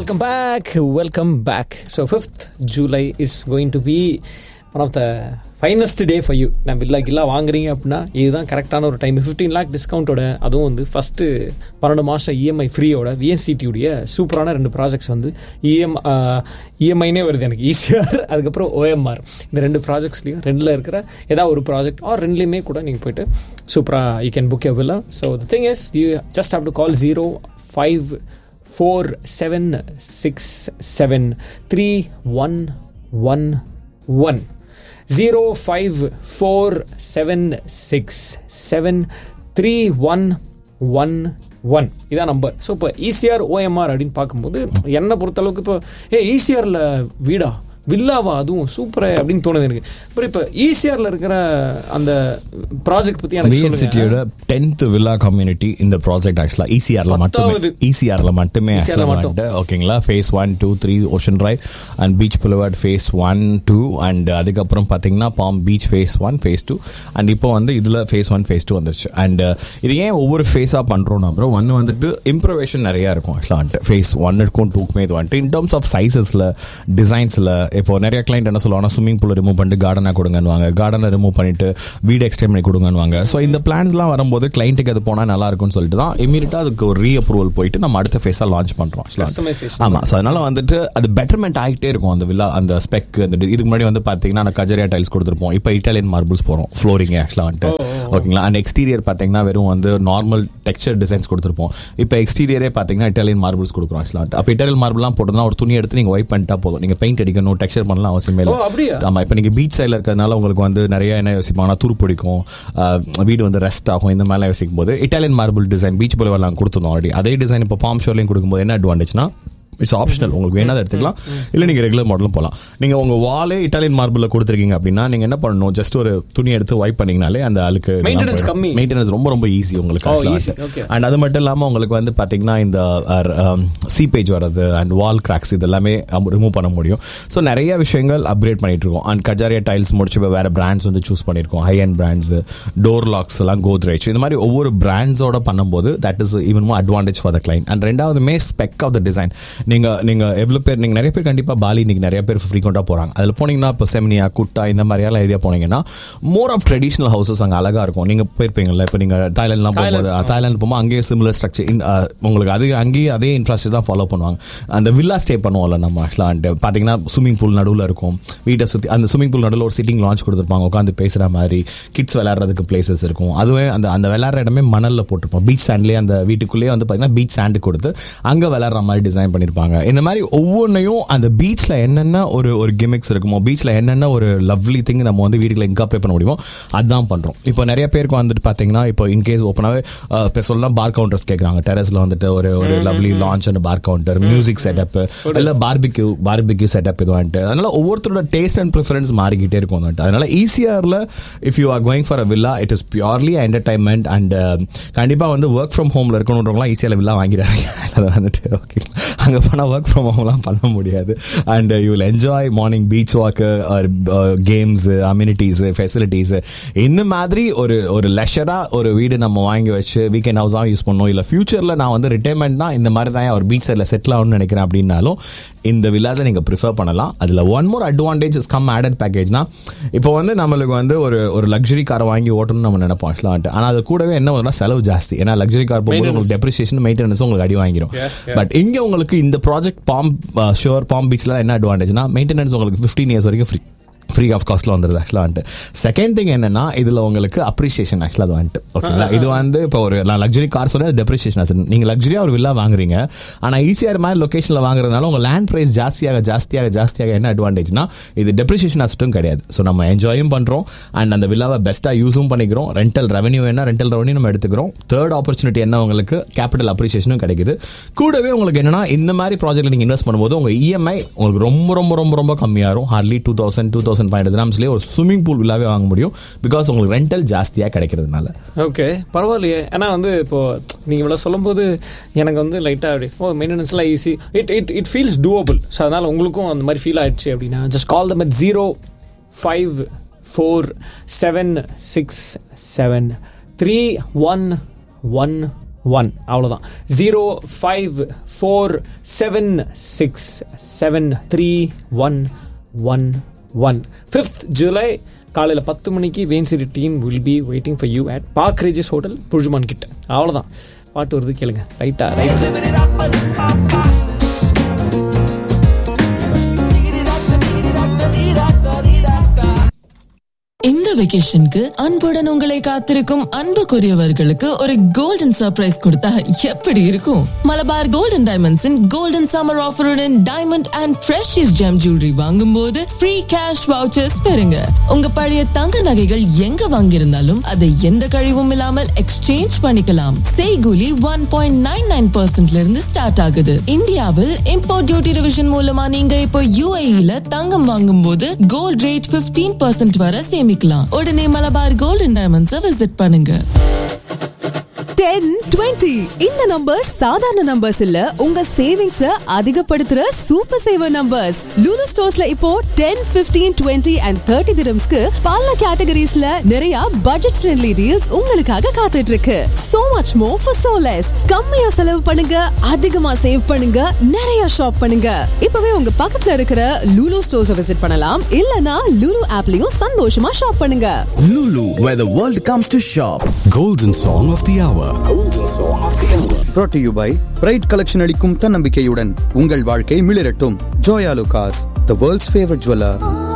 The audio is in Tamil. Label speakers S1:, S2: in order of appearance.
S1: Welcome back. Welcome back. So 5th July is going to be one of the finest day for you நான் பில்லா கில்லா வாங்குறீங்க அப்படின்னா இதுதான் கரெக்டான ஒரு டைம் ஃபிஃப்டீன் லேக் டிஸ்கவுண்ட்டோட அதுவும் வந்து ஃபஸ்ட்டு பன்னெண்டு மாதம் இஎம்ஐ ஃப்ரீயோட விஎன்சிடியுடைய சூப்பரான ரெண்டு ப்ராஜெக்ட்ஸ் வந்து இஎம் இஎம்ஐனே வருது எனக்கு ஈஸியாக அதுக்கப்புறம் ஓஎம்ஆர் இந்த ரெண்டு ப்ராஜெக்ட்ஸ்லையும் ரெண்டில் இருக்கிற ஏதாவது ஒரு ப்ராஜெக்ட் ஆர் ரெண்டுலேயுமே கூட நீங்கள் போயிட்டு சூப்பராக you can book a villa so the thing is you just have to call zero five four seven six seven three one one one zero five four seven six seven three one one one இதான் நம்பர் ஸோ இப்போ ஈசிஆர் ஓஎம்ஆர் அப்படின்னு பார்க்கும்போது என்னை பொறுத்தளவுக்கு இப்போ ஏ ஈசிஆரில் வீடா வில்லாவா அதுவும் சூப்பர் அப்படின்னு தோணுது எனக்கு அப்புறம் இப்போ ஈசிஆரில் இருக்கிற அந்த ப்ராஜெக்ட் பற்றி எனக்கு சொல்லுங்க
S2: சிட்டியோட டென்த் வில்லா கம்யூனிட்டி இந்த ப்ராஜெக்ட் ஆக்சுவலா இசிஆர்ல மட்டுமே
S1: பத்தாவது.
S2: இசிஆர்ல மட்டுமே
S1: ECR ல
S2: actually
S1: மட்டும்.
S2: வந்துட்டு, ஓகேங்களா phase one two three ocean drive and beach boulevard phase one two and அதுக்கப்புறம் பார்த்தீங்கன்னா palm beach phase one phase two and இப்போ வந்து இதில் ஃபேஸ் ஒன் ஃபேஸ் டூ வந்துருச்சு அண்ட் இது ஏன் ஒவ்வொரு ஃபேஸாக பண்ணுறோம்னா அப்புறம் ஒன்று வந்துட்டு இம்ப்ரவேஷன் நிறையா இருக்கும் ஆக்சுவலாக வந்துட்டு ஃபேஸ் ஒன்னுக்கும் டூக்குமே இது வந்துட்டு இன் டர்ம்ஸ் ஆஃப் சைஸஸில் டிசைன்ஸில் இப்போ நிறைய கிளைண்ட் என்ன சொல்லுவாங்கன்னா ஸ்விம்மிங் பூல் ரிமூவ் பண்ணிட்டு கார்டனாக கொடுங்கன்னுவாங்க கார்டனை ரிமூவ் பண்ணிட்டு வீடு எக்ஸ்டெண்ட் பண்ணி கொடுங்கன்னுவாங்க ஸோ இந்த பிளான்ஸ்லாம் வரும்போது கிளைண்ட்டுக்கு அது போனால் நல்லா இருக்கும்னு சொல்லிட்டு தான் இமீடியட்டாக அதுக்கு ஒரு ரீ அப்ரூவல் போயிட்டு நம்ம அடுத்த ஃபேஸாக லான்ச் பண்ணுறோம்
S1: Customization.
S2: ஆமாம் ஸோ அதனால வந்துட்டு அது பெட்டர்மெண்ட் ஆகிட்டே இருக்கும் அந்த வில்லா அந்த ஸ்பெக் அந்த டி- இதுக்கு முன்னாடி வந்து பார்த்தீங்கன்னா நான் கஜரியா டைல்ஸ் கொடுத்துருப்போம் இப்போ இட்டாலியன் மார்பிள்ஸ் போகிறோம் ஃப்ளோரிங் ஆக்சுவலாக வந்துட்டு ஓகேங்களா அண்ட் எக்ஸ்டீரியர் பார்த்தீங்கன்னா வெறும் வந்து நார்மல் டெக்ஸ்சர் டிசைன்ஸ் கொடுத்துருப்போம் இப்போ எக்ஸ்டீரியரே பார்த்தீங்கன்னா இட்டாலியன் மார்பிள்ஸ் கொடுக்குறோம் ஆக்சுவலாக அப்போ இட்டாலியன் மார்பிள்லாம் போட்டோம்னா ஒரு துணி எடுத்து நீங்கள் ஒயிட் பண்ணிட்டா போதும் நீங்கள் பெயிண்ட் அடிக்கணும் டெக்ஸ்சர் பண்ணலாம் அவசியமே
S1: ஓ,
S2: இல்லை
S1: அப்படியா?
S2: ஆமா இப்போ நீங்க பீச் சைடில் இருக்கிறதுனால உங்களுக்கு வந்து நிறைய என்ன யோசிப்பாங்கன்னா துரு பிடிக்கும் ஆஹ் வீடு வந்து ரெஸ்ட் ஆகும் இந்த மாதிரிலாம் யோசிக்கும் போது இட்டாலியன் மார்பிள் டிசைன் பீச் போல நாங்கள் கொடுத்துருந்தோம் ஆல்ரெடி அதே டிசைன் இப்போ பாம் ஷோர்லையும் கொடுக்கும்போது என்ன அட்வான்டேஜ்னா இட்ஸ் ஆப்ஷனல் உங்களுக்கு வேணாத எடுத்துக்கலாம் இல்லை நீங்கள் ரெகுலர் மாடலும் போகலாம் நீங்கள் உங்கள் வாலே இட்டாலியன் மார்பிளில் கொடுத்துருக்கீங்க அப்படின்னா நீங்கள் என்ன பண்ணணும் ஜஸ்ட் ஒரு துணி எடுத்து வைப் பண்ணீங்கனாலே அந்த அழுக்கு
S1: Maintenance கம்மி.
S2: மெயின்டெனன்ஸ் ரொம்ப ரொம்ப ஈஸி உங்களுக்கு
S1: Oh,
S2: actually
S1: easy.
S2: வந்துட்டு.
S1: Okay.
S2: அண்ட் அது மட்டும் இல்லாமல் உங்களுக்கு வந்து பார்த்தீங்கன்னா இந்த சீபேஜ் வர்றது அண்ட் வால் கிராக்ஸ் இது எல்லாமே ரிமூவ் பண்ண முடியும் ஸோ நிறைய விஷயங்கள் அப்கிரேட் பண்ணிட்டு இருக்கோம் அண்ட் கஜாரியா டைல்ஸ் முடிச்சு இப்போ வேற பிராண்ட்ஸ் வந்து சூஸ் பண்ணியிருக்கோம் high and brands door locks எல்லாம் கோத்ரேஜ் இந்த மாதிரி ஒவ்வொரு பிராண்ட்ஸோட பண்ணும்போது that is even more advantage for the client and ரெண்டாவதுமே ஸ்பெக் ஆஃப் த டிசைன் நீங்க நீங்க எவ்வளோ பேர் நீங்க நிறைய பேர் கண்டிப்பா பாலி இன்னைக்கு நிறைய பேர் ஃப்ரீக்வெண்ட்டாக போறாங்க அதில் போனீங்கன்னா இப்போ செமினியா குட்டா இந்த மாதிரியான ஏரியா போனீங்கன்னா மோர் ஆஃப் ட்ரெடிஷனல் ஹவுசஸ் அங்கே அழகா இருக்கும் நீங்க போயிருப்பீங்கல்ல இப்போ நீங்க தாய்லாண்ட்லாம் போகும்போது தாய்லாந்து போகும்போது அங்கேயே சிமிலர் ஸ்ட்ரக்சர் உங்களுக்கு அது அங்கேயே அதே இன்ஃப்ராஸ்ட்ரக்சர் தான் ஃபாலோ பண்ணுவாங்க அந்த வில்லா ஸ்டே பண்ணுவோம்ல நம்ம ஆக்சுவலாக பார்த்தீங்கன்னா ஸ்விமிங் பூல் நடுவில் இருக்கும் வீட்டை சுற்றி அந்த ஸ்விமிங் பூல் நடுவில் ஒரு சிட்டிங் லான்ச் கொடுத்துருப்பாங்க உட்காந்து பேசுகிற மாதிரி கிட்ஸ் விளையாடுறதுக்கு பிளேசஸ் இருக்கும் அதுவே அந்த அந்த விளையாடுற இடமே மணலில் போட்டிருப்போம் பீச் சாண்ட்லேயே அந்த வீட்டுக்குள்ளேயே வந்து பார்த்தீங்கன்னா பீச் சாண்டு கொடுத்து அங்கே விளையாடுற மாதிரி டிசைன் பண்ணியிருப்பாங்க இந்த மாதிரி ஒவ்வொன்றையும் அந்த பீச்சில் என்னென்ன ஒரு ஒரு கிமிக்ஸ் இருக்குமோ பீச்சில் என்னென்ன ஒரு லவ்லி திங் நம்ம வந்து வீட்டுக்குள்ள இன்காப்ரேட் பண்ண முடியுமோ அதுதான் பண்ணுறோம் இப்போ நிறைய பேருக்கு வந்துட்டு பார்த்தீங்கன்னா இப்போ இன்கேஸ் ஓப்பனாகவே இப்போ சொல்லலாம் பார் கவுண்டர்ஸ் கேட்குறாங்க டெரஸில் வந்துட்டு ஒரு ஒரு lovely lounge and bar counter music setup இல்லை பார்பிக்யூ பார்பிக்யூ செட்டப் இது வந்துட்டு அதனால ஒவ்வொருத்தரோட டேஸ்ட் அண்ட் ப்ரிஃபரன்ஸ் மாறிக்கிட்டே இருக்கும் வந்துட்டு அதனால ஈஸியாரில் if you are going for a villa it is purely entertainment and கண்டிப்பாக வந்து ஒர்க் ஃப்ரம் ஹோமில் இருக்கணுன்றவங்களாம் ஈஸியாக வில்லா வாங்கிடுறாங்க அது வந்துட்டு ஓகே அங்கே போனால் ஒர்க் ஃப்ரம் ஹோம்லாம் பண்ண முடியாது and you will enjoy morning beach walk games amenities facilities இந்த மாதிரி ஒரு ஒரு லெஷராக ஒரு வீடு நம்ம வாங்கி வச்சு வீக்கெண்ட் ஹவுஸாக யூஸ் பண்ணணும் இல்லை ஃபியூச்சரில் நான் வந்து ரிட்டைர்மெண்ட் தான் இந்த மாதிரி தான் ஒரு பீச் சைடில் செட்டில் ஆகணும்னு நினைக்கிறேன் அப்படின்னாலும் இந்த வில்லாஸை நீங்கள் ப்ரிஃபர் பண்ணலாம் அதில் one more advantage is come added பேக்கேஜ்னா இப்போ வந்து நம்மளுக்கு வந்து ஒரு ஒரு லக்ஸரி காரை வாங்கி ஓட்டணும்னு நம்ம நினைப்போம் ஆக்சுவலாக ஆனால் அது கூடவே என்ன வரும்னா செலவு ஜாஸ்தி ஏன்னா லக்ஸரி கார் போகும்போது உங்களுக்கு டெப்ரிசியேஷன் மெயின்டெனன்ஸ் உங்களுக்கு அடி வாங்கிடும் பட் இங்கே உங்களுக்கு இந்த ப்ராஜெக்ட் பாம் ஷுவர் பாம் பீச்சில் என்ன அட்வான்டேஜ்னா மெயின்டெனன்ஸ் உங்களுக்கு ஃபிஃப்டீன் இயர்ஸ் வரைக்கும் ஃப்ரீ ஃப்ரீ ஆஃப் காஸ்ட்ல வந்துருது ஆக்சுவலாக வந்துட்டு செகண்ட் திங் என்னன்னா இதுல உங்களுக்கு அப்ரிசியேஷன் ஆக்சுவலாக அது வந்துட்டு ஓகேங்களா இது வந்து இப்போ ஒரு நான் லக்ஸரி கார் சொன்னா டெப்ரிசியேஷன் ஆச்சு நீங்க லக்ஸரியா ஒரு வில்லா வாங்குறீங்க ஆனா ஈஸியாக மாதிரி லொகேஷன்ல வாங்குறதுனால உங்க லேண்ட் பிரைஸ் ஜாஸ்தியாக ஜாஸ்தியாக ஜாஸ்தியாக என்ன அட்வான்டேஜ்னா இது டெப்ரிசியேஷன் அசட்டும் கிடையாது ஸோ நம்ம என்ஜாயும் பண்றோம் அண்ட் அந்த வில்லாவை பெஸ்ட்டாக யூஸும் பண்ணிக்கிறோம் ரெண்டல் ரெவன்யூ என்ன ரெண்டல் ரெவன்யூ நம்ம எடுத்துக்கிறோம் தேர்ட் ஆப்பர்ச்சுனிட்டி என்ன உங்களுக்கு கேபிட்டல் அப்ரிசியேஷனும் கிடைக்குது கூடவே உங்களுக்கு என்னன்னா இந்த மாதிரி ப்ராஜெக்ட்ல நீங்க இன்வெஸ்ட் பண்ணும்போது உங்க இஎம்ஐ உங்களுக்கு ரொம்ப ரொம்ப ரொம்ப ரொம்ப கம்மியாக இருக்கும் hardly two thousand two thousand five hundred கிராம்ஸ்லேயே ஒரு ஸ்விம்மிங் பூல் வில்லாவே வாங்க முடியும் பிகாஸ் உங்களுக்கு ரெண்டல் ஜாஸ்தியாக கிடைக்கிறதுனால
S1: ஓகே பரவாயில்லையே ஏன்னா வந்து இப்போ நீங்க இவ்வளோ சொல்லும்போது எனக்கு வந்து லைட்டாக அப்படி ஓ மெயின்டெனன்ஸ்லாம் easy it it it feels doable so அதனால் உங்களுக்கும் அந்த மாதிரி ஃபீல் ஆயிடுச்சு அப்படின்னா just call them at zero five four seven six seven three one one one அவ்வளோதான் zero five four seven six seven three one one one fifth July காலையில் பத்து மணிக்கு van city team will be waiting for you at park Regis hotel புழுஜுமான் கிட்ட அவ்வளோதான் பாட்டு வருது கேளுங்க ரைட்டா ரைட்
S3: இந்த வெகேஷனுக்கு அன்புடன் உங்களை காத்திருக்கும் அன்புக்குரியவர்களுக்கு ஒரு கோல்டன் சர்ப்ரைஸ் கொடுத்தா எப்படி இருக்கும் மலபார் கோல்டன் டைமண்ட்ஸின் கோல்டன் சம்மர் ஆஃபருடன் diamond and precious gem jewellery வாங்கும் போது ஃப்ரீ கேஷ் வவுச்சர்ஸ் பெறுங்க உங்க பழைய தங்க நகைகள் எங்க வாங்கியிருந்தாலும் அதை எந்த கழிவும் இல்லாமல் எக்ஸ்சேஞ்ச் பண்ணிக்கலாம் செய்கூலி ஒன் பாயிண்ட் நைன் நைன் பர்சன்ட்ல இருந்து ஸ்டார்ட் ஆகுது இந்தியாவில் இம்போர்ட் டியூட்டி ரிவிஷன் மூலமா நீங்க இப்போ யூஏஇல தங்கம் வாங்கும் போது கோல்ட் ரேட் 15% பர்சன்ட் வரை சேமிக்கலாம் உடனே மலபார் கோல்டன் டைமண்ட்ஸை விசிட் பண்ணுங்க
S4: டென் டுவெண்ட்டி இந்த நம்பர்ஸ் சாதாரண நம்பர்ஸ் இல்ல உங்க சேவிங்ஸ் அதிகப்படுத்துற சூப்பர் சேவர் நம்பர்ஸ் லூனு ஸ்டோர்ஸ்ல இப்போ ten fifteen twenty and thirty திரம்ஸ்க்கு பல கேட்டகரிஸ்ல நிறைய பட்ஜெட் ஃப்ரெண்ட்லி டீல்ஸ் உங்களுக்காக காத்துட்டு இருக்கு so much more for so less கம்மியா செலவு பண்ணுங்க அதிகமா சேவ் பண்ணுங்க நிறைய ஷாப் பண்ணுங்க இப்பவே உங்க பக்கத்துல இருக்கிற லூலு ஸ்டோர்ஸ் விசிட் பண்ணலாம் இல்லனா லூலு ஆப்லயும் சந்தோஷமா ஷாப் பண்ணுங்க
S5: Lulu, where the world comes to shop. Golden Song of the Hour. Golden Song of the Hour.
S6: brought to you by pride collection அளிக்கும் தன்னம்பிக்கையுடன் உங்கள் வாழ்க்கை மிளிரட்டும் Joyalukkas the world's favourite jeweller